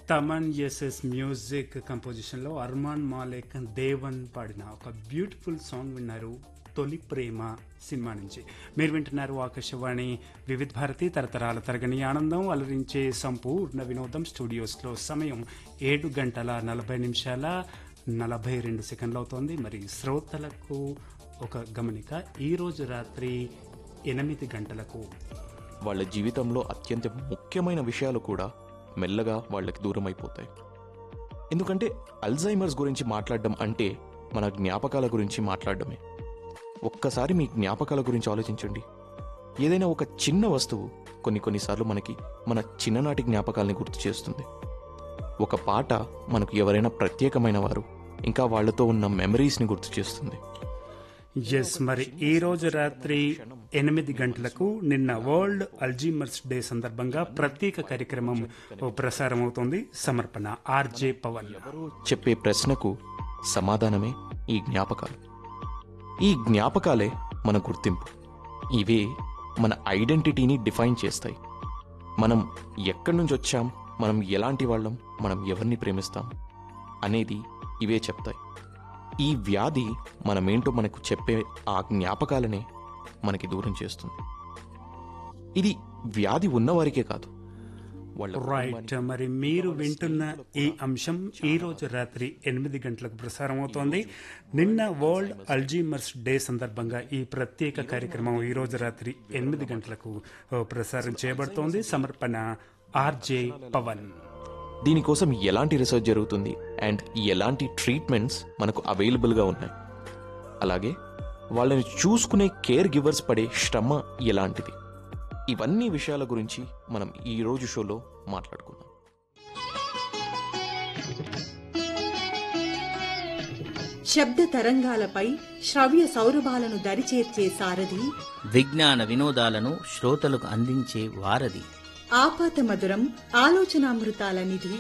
Thaman SS music కంపోజిషన్లో అర్మాన్ మాలేక్ దేవన్ పాడిన ఒక బ్యూటిఫుల్ సాంగ్ విన్నారు తొలి ప్రేమ సినిమా నుంచి మీరు వింటున్నారు ఆకాశవాణి వివిధ భారతి తరతరాల తరగని ఆనందం అలరించే సంపూర్ణ వినోదం స్టూడియోస్లో సమయం ఏడు గంటల నలభై నిమిషాల నలభై రెండు సెకండ్లు అవుతోంది మరి శ్రోతలకు ఒక గమనిక ఈ రోజు రాత్రి ఎనిమిది గంటలకు వాళ్ళ జీవితంలో అత్యంత ముఖ్యమైన విషయాలు కూడా మెల్లగా వాళ్ళకి దూరం అయిపోతాయి ఎందుకంటే అల్జైమర్స్ గురించి మాట్లాడడం అంటే మన జ్ఞాపకాల గురించి మాట్లాడడమే ఒక్కసారి మీ జ్ఞాపకాల గురించి ఆలోచించండి ఏదైనా ఒక చిన్న వస్తువు కొన్ని కొన్నిసార్లు మనకి మన చిన్ననాటి జ్ఞాపకాలని గుర్తు చేస్తుంది ఒక పాట మనకు ఎవరైనా ప్రత్యేకమైన వారు ఇంకా వాళ్ళతో ఉన్న మెమరీస్ని గుర్తు చేస్తుంది ఎస్ మరి ఈ రోజు రాత్రి ఎనిమిది గంటలకు నిన్న వరల్డ్ అల్జీమర్స్ డే సందర్భంగా ప్రత్యేక కార్యక్రమం ప్రసారం అవుతోంది సమర్పణ ఆర్జే పవన్ ఎవరో చెప్పే ప్రశ్నకు సమాధానమే ఈ జ్ఞాపకాలు ఈ జ్ఞాపకాలే మన గుర్తింపు ఇవే మన ఐడెంటిటీని డిఫైన్ చేస్తాయి మనం ఎక్కడి నుంచి వచ్చాం మనం ఎలాంటి వాళ్ళం మనం ఎవరిని ప్రేమిస్తాం అనేది ఇవే చెప్తాయి ఈ వ్యాధి మనమేంటో మనకు చెప్పే ఆ జ్ఞాపకాలనే మనకి దూరం చేస్తుంది ఇది వ్యాధి ఉన్నవారికే కాదు వాళ్ళ రైట్ మరి మీరు వింటున్న ఈ అంశం ఈ రోజు రాత్రి ఎనిమిది గంటలకు ప్రసారం అవుతోంది నిన్న వరల్డ్ అల్జీమర్స్ డే సందర్భంగా ఈ ప్రత్యేక కార్యక్రమం ఈ రోజు రాత్రి ఎనిమిది గంటలకు ఓ, ప్రసారం చేయబడుతోంది సమర్పణ ఆర్జే పవన్ దీనికోసం ఎలాంటి రీసెర్చ్ జరుగుతుంది అండ్ ఎలాంటి ట్రీట్మెంట్స్ మనకు అవైలబుల్గా ఉన్నాయి అలాగే వాళ్ళని చూసుకునే కేర్ గివర్స్ పడే శ్రమ ఎలాంటిది ఇవన్నీ విషయాల గురించి మనం ఈ రోజు షోలో మాట్లాడుకుందాం శబ్ద తరంగాలపై శ్రవ్య సౌరభాలను దరిచేర్చే సారథి విజ్ఞాన వినోదాలను శ్రోతలకు అందించే వారధి ఆపాత మధురం ఆలోచనామృతాల నిధి